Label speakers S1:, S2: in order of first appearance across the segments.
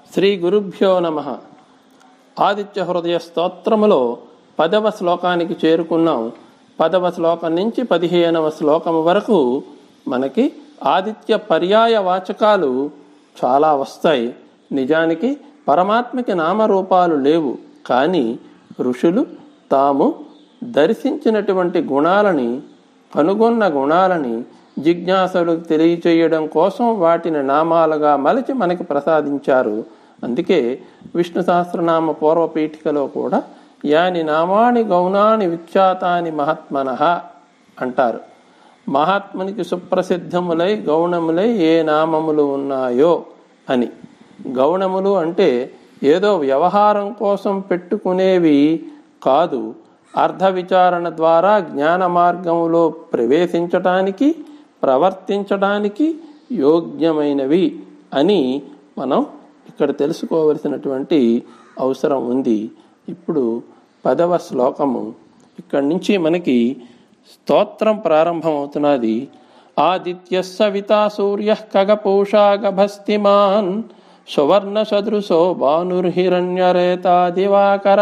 S1: శ్రీ గురుభ్యో నమ ఆదిత్య హృదయ స్తోత్రములో పదవ శ్లోకానికి చేరుకున్నాం పదవ శ్లోకం నుంచి పదిహేనవ శ్లోకం వరకు మనకి ఆదిత్య పర్యాయ వాచకాలు చాలా వస్తాయి నిజానికి పరమాత్మకి నామరూపాలు లేవు కానీ ఋషులు తాము దర్శించినటువంటి గుణాలని కనుగొన్న గుణాలని జిజ్ఞాసులకు తెలియచేయడం కోసం వాటిని నామాలుగా మలిచి మనకి ప్రసాదించారు అందుకే విష్ణు సహస్రనామ పూర్వపీఠికలో కూడా యాని నామాని గౌణాని విఖ్యాతాని మహాత్మన అంటారు మహాత్మునికి సుప్రసిద్ధములై గౌణములై ఏ నామములు ఉన్నాయో అని గౌణములు అంటే ఏదో వ్యవహారం కోసం పెట్టుకునేవి కాదు అర్థ విచారణ ద్వారా జ్ఞాన మార్గంలో ప్రవేశించటానికి ప్రవర్తించడానికి యోగ్యమైనవి అని మనం ఇక్కడ తెలుసుకోవలసినటువంటి అవసరం ఉంది ఇప్పుడు పదవ శ్లోకము ఇక్కడి నుంచి మనకి స్తోత్రం ప్రారంభమవుతున్నది ఆదిత్య సవితా సూర్య ఖగపూషా గభస్తిమాన్ సువర్ణ సదృశో భానుర్హిరణ్యరేతా దివాకర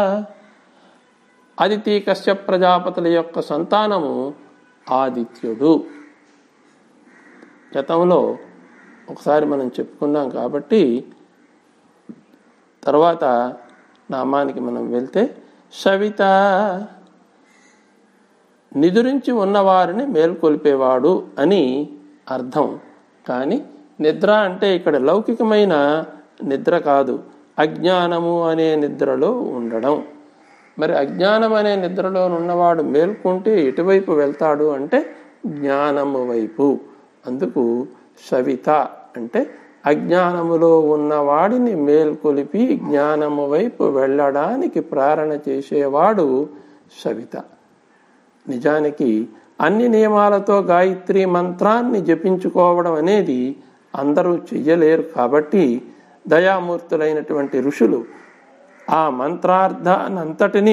S1: అదితి కశ్యప్ ప్రజాపతుల యొక్క సంతానము ఆదిత్యుడు గతంలో ఒకసారి మనం చెప్పుకున్నాం కాబట్టి తర్వాత నామానికి మనం వెళ్తే సవిత నిదురించి ఉన్నవారిని మేల్కొల్పేవాడు అని అర్థం కానీ నిద్ర అంటే ఇక్కడ లౌకికమైన నిద్ర కాదు అజ్ఞానము అనే నిద్రలో ఉండడం మరి అజ్ఞానం అనే నిద్రలో ఉన్నవాడు మేల్కొంటే ఎటువైపు వెళ్తాడు అంటే జ్ఞానము వైపు అందుకు సవిత అంటే అజ్ఞానములో ఉన్నవాడిని మేల్కొలిపి జ్ఞానము వైపు వెళ్ళడానికి ప్రేరణ చేసేవాడు సవిత నిజానికి అన్ని నియమాలతో గాయత్రి మంత్రాన్ని జపించుకోవడం అనేది అందరూ చెయ్యలేరు కాబట్టి దయామూర్తులైనటువంటి ఋషులు ఆ మంత్రార్థానంతటినీ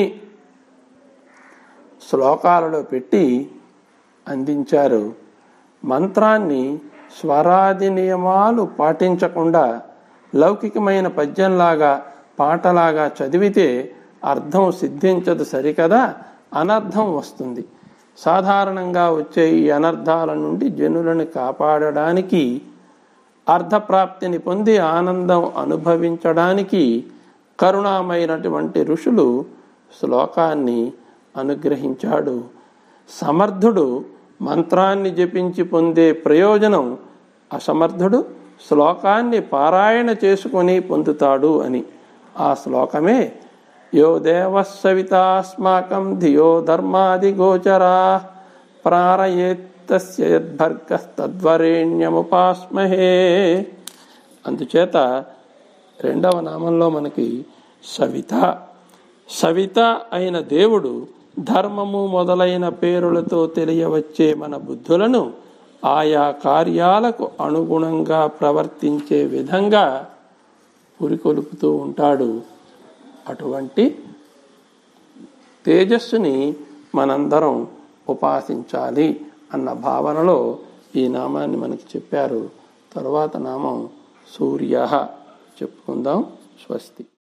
S1: శ్లోకాలలో పెట్టి అందించారు మంత్రాన్ని స్వరాది నియమాలు పాటించకుండా లౌకికమైన పద్యంలాగా పాటలాగా చదివితే అర్థం సిద్ధించదు సరికదా అనర్థం వస్తుంది సాధారణంగా వచ్చే ఈ అనర్థాల నుండి జనులను కాపాడడానికి అర్థప్రాప్తిని పొంది ఆనందం అనుభవించడానికి కరుణామైనటువంటి ఋషులు శ్లోకాన్ని అనుగ్రహించాడు సమర్థుడు మంత్రాన్ని జపించి పొందే ప్రయోజనం అసమర్థుడు శ్లోకాన్ని పారాయణ చేసుకొని పొందుతాడు అని ఆ శ్లోకమే యో దేవసవితాస్మాకం ధియో ధర్మాది గోచరా ప్రారయేత్తద్వరేణ్యముపాస్మహే అందుచేత రెండవ నామంలో మనకి సవిత సవిత అయిన దేవుడు ధర్మము మొదలైన పేరులతో తెలియవచ్చే మన బుద్ధులను ఆయా కార్యాలకు అనుగుణంగా ప్రవర్తించే విధంగా పురికొలుపుతూ ఉంటాడు అటువంటి తేజస్సుని మనందరం ఉపాసించాలి అన్న భావనలో ఈ నామాన్ని మనకి చెప్పారు తరువాత నామం సూర్య చెప్పుకుందాం స్వస్తి